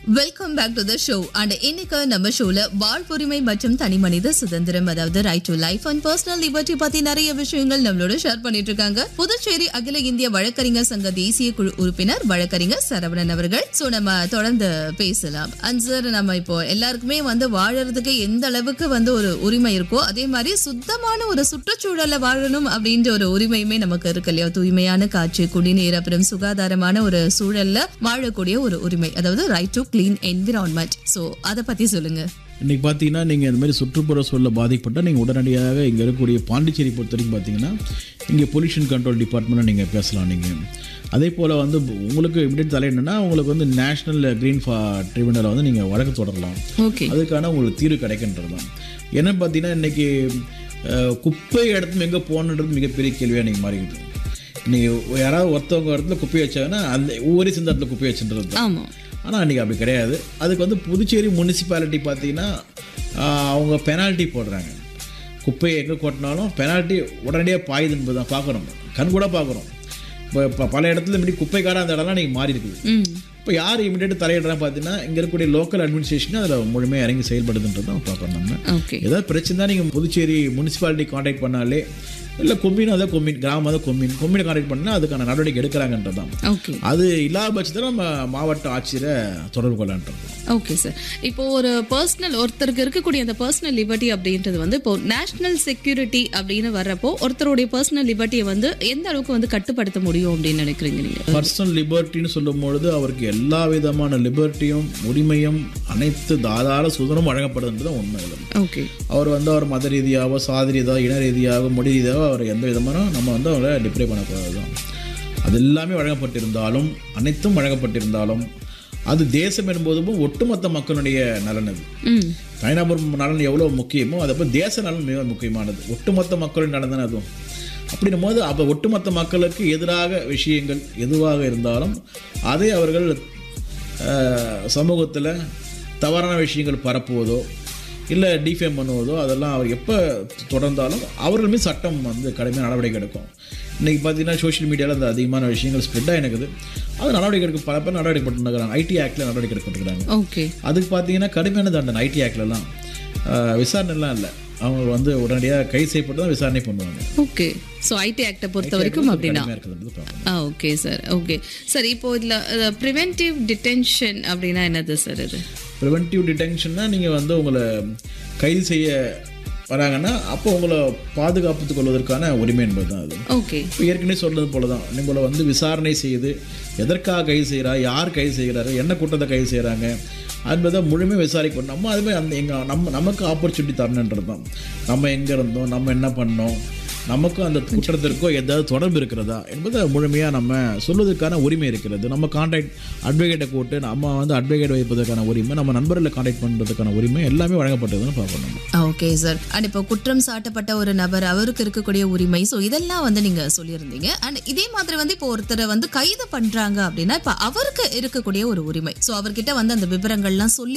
welcome back to the show and இன்னைக்கு நம்ம ஷோல வாழ்வுரிமை மற்றும் தனி மனித சுதந்திரம் அதாவது right to life and personal liberty பத்தி நிறைய விஷயங்கள் நம்மளோட ஷேர் பண்ணிட்டு இருக்காங்க புதுச்சேரி அகில இந்திய வழக்கறிஞர் சங்க தேசிய குழு உறுப்பினர் வழக்கறிஞர் சரவணன் அவர்கள் சோ நம்ம தொடர்ந்து பேசலாம் அண்ட் சார் நம்ம இப்போ எல்லாருக்குமே வந்து வாழறதுக்கு எந்த அளவுக்கு வந்து ஒரு உரிமை இருக்கோ அதே மாதிரி சுத்தமான ஒரு சுற்றுச்சூழல்ல வாழணும் அப்படின்ற ஒரு உரிமையுமே நமக்கு இருக்கு இல்லையா தூய்மையான காற்று குடிநீர் அப்புறம் சுகாதாரமான ஒரு சூழல்ல வாழக்கூடிய ஒரு உரிமை அதாவது right to clean environment so அதை பத்தி சொல்லுங்க இன்றைக்கி பார்த்தீங்கன்னா நீங்கள் இந்த மாதிரி சுற்றுப்புற சூழலில் பாதிக்கப்பட்டால் நீங்கள் உடனடியாக இங்கே இருக்கக்கூடிய பாண்டிச்சேரி பொறுத்த வரைக்கும் பார்த்தீங்கன்னா இங்கே பொல்யூஷன் கண்ட்ரோல் டிபார்ட்மெண்ட்டில் நீங்கள் பேசலாம் நீங்கள் அதே போல் வந்து உங்களுக்கு எப்படி தலையிடணும்னா உங்களுக்கு வந்து நேஷ்னல் க்ரீன் ஃபா ட்ரிபியூனலில் வந்து நீங்கள் வழக்கு தொடரலாம் ஓகே அதுக்கான உங்களுக்கு தீர்வு கிடைக்கின்றது தான் என்ன பார்த்தீங்கன்னா இன்றைக்கி குப்பை இடத்துல எங்கே போகணுன்றது மிகப்பெரிய கேள்வியாக நீங்கள் மாறிக்கிட்டு நீங்கள் யாராவது ஒருத்தவங்க இடத்துல குப்பை வச்சாங்கன்னா அந்த ஒவ்வொரு சிந்த இடத்துல குப்பை வச்சுன்றது தான் ஆமா ஆனால் அன்றைக்கி அப்படி கிடையாது அதுக்கு வந்து புதுச்சேரி முனிசிபாலிட்டி பார்த்தீங்கன்னா ஆஹ், அவங்க பெனால்ட்டி போடுறாங்க குப்பையை எங்கே கொட்டினாலும் பெனால்ட்டி உடனடியாக பாயுது என்பது தான் பார்க்குறோம் கண் கூட பார்க்குறோம் இப்போ இப்போ பல இடத்துல இப்படி குப்பைக்கார அந்த இடம்லாம் நீங்கள் மாறி இருக்குது ம் இப்போ யார் இமீடியட் தலையிடுறாங்க பார்த்தீங்கன்னா இங்கே இருக்கக்கூடிய லோக்கல் அட்மினிஸ்ட்ரேஷன் அதில் முழுமையாக இறங்கி செயல்படுதுன்றது தான் பார்க்கணும் நம்ம ஓகே ஏதாவது பிரச்சனை தான் நீங்கள் புதுச்சேரி முனிசிபாலிட்டி காண்டாக்ட் பண்ணாலே இல்லை கொம்மின் அதான் கொம்மின் கிராமம் தான் கொம்மின் கொம்மினை காண்டாக்ட் பண்ணால் அதுக்கான நடவடிக்கை எடுக்கிறாங்கன்றது தான் ஓகே அது இல்லாத பட்சத்தில் நம்ம மாவட்ட ஆட்சியரை தொடர்பு கொள்ளலான்றது ஓகே சார் இப்போ ஒரு பர்சனல் ஒருத்தருக்கு இருக்கக்கூடிய அந்த பர்சனல் லிபர்ட்டி அப்படின்றது வந்து இப்போ நேஷனல் செக்யூரிட்டி அப்படின்னு வர்றப்போ ஒருத்தருடைய பர்சனல் லிபர்ட்டியை வந்து எந்த அளவுக்கு வந்து கட்டுப்படுத்த முடியும் அப்படின்னு நினைக்கிறீங்க நீங்க பர்சனல் லிபர்ட்டின்னு சொல்லும் பொழுது அவருக்கு எல்லா விதமான லிபர்ட்டியும் உரிமையும் அனைத்து தாதார சுதந்திரம் வழங்கப்படுதுன்றது தான் உண்மை இல்லை ஓகே அவர் வந்து அவர் மத ரீதியாகவோ சாதி ரீதியாக இன ரீதியாக மொழி ரீதியாக அவர் எந்த விதமான நம்ம வந்து அவரை டிப்ரே பண்ணக்கூடாது தான் அது எல்லாமே வழங்கப்பட்டிருந்தாலும் அனைத்தும் வழங்கப்பட்டிருந்தாலும் அது தேசம் என்பதும் ஒட்டுமொத்த மக்களுடைய நலன் அது ம் தனிநபர் நலன் எவ்வளோ முக்கியமோ அதை போல் தேச நலன் மிக முக்கியமானது ஒட்டுமொத்த மக்களின் நலன் தானே அதுவும் அப்படின்னும் போது அப்போ ஒட்டுமொத்த மக்களுக்கு எதிராக விஷயங்கள் எதுவாக இருந்தாலும் அதை அவர்கள் சமூகத்தில் தவறான விஷயங்கள் பரப்புவதோ இல்லை டிஃபேம் பண்ணுவதோ அதெல்லாம் அவர் எப்போ தொடர்ந்தாலும் அவர்கள் மீது சட்டம் வந்து கடுமையான நடவடிக்கை எடுக்கும் இன்றைக்கி பார்த்தீங்கன்னா சோஷியல் மீடியாவில் அந்த அதிகமான விஷயங்கள் ஸ்ப்ரெட் ஆகினுக்குது அது நடவடிக்கை எடுக்க பல பேர் நடவடிக்கை போட்டுருக்காங்க ஐடி ஆக்டில் நடவடிக்கை எடுக்கப்பட்டுருக்காங்க ஓகே அதுக்கு பார்த்தீங்கன்னா கடுமையான தண்டனை ஐடி ஆக்ட்லலாம் விசாரணைலாம் இல்லை அவங்க வந்து உடனடியாக கைது செய்யப்பட்டு தான் விசாரணை பண்ணுவாங்க ஓகே ஸோ ஐடி ஆக்டை பொறுத்த வரைக்கும் அப்படின்னா கடுமையாக இருக்குதுன்றது பார்க்கணும் ஆ ஓகே சார் ஓகே சார் இப்போ இதில் ப்ரிவென்டிவ் டிடென்ஷன் அப்படின்னா என்னது சார் இது ப்ரிவென்டிவ் டிடென்ஷன்னா நீங்கள் வந்து உங்களை கைது செய்ய வராங்கன்னா அப்போ உங்களை பாதுகாப்புத்துக் கொள்வதற்கான உரிமை என்பது தான் அது ஓகே இப்போ ஏற்கனவே சொன்னது போல தான் உங்களை வந்து விசாரணை செய்து எதற்காக கைது செய்கிறா யார் கைது செய்கிறாரு என்ன குற்றத்தை கைது செய்கிறாங்க என்பதை முழுமையாக விசாரிக்கணும் நம்ம அதுமாதிரி அந்த எங்கள் நம்ம நமக்கு ஆப்பர்ச்சுனிட்டி தரணுன்றது தான் நம்ம எங்கே இருந்தோம் நம்ம என்ன பண்ணோம் நமக்கும் அந்த குற்றத்திற்கோ ஏதாவது தொடர்பு இருக்கிறதா என்பதை முழுமையாக நம்ம சொல்வதற்கான உரிமை இருக்கிறது நம்ம கான்டாக்ட் அட்வொகேட்டை கூட்டு நம்ம வந்து அட்வொகேட் வைப்பதற்கான உரிமை நம்ம நண்பர்களை கான்டாக்ட் பண்ணுறதுக்கான உரிமை எல்லாமே வழங்கப்பட்டதுன்னு பார்க்கணும் ஓகே சார் அண்ட் இப்போ குற்றம் சாட்டப்பட்ட ஒரு நபர் அவருக்கு இருக்கக்கூடிய உரிமை ஸோ இதெல்லாம் வந்து நீங்க சொல்லியிருந்தீங்க அண்ட் இதே மாதிரி வந்து இப்போ ஒருத்தரை வந்து கைது பண்றாங்க அப்படின்னா இப்போ அவருக்கு இருக்கக்கூடிய ஒரு உரிமை ஸோ அவர்கிட்ட வந்து அந்த விவரங்கள்லாம் சொல்லி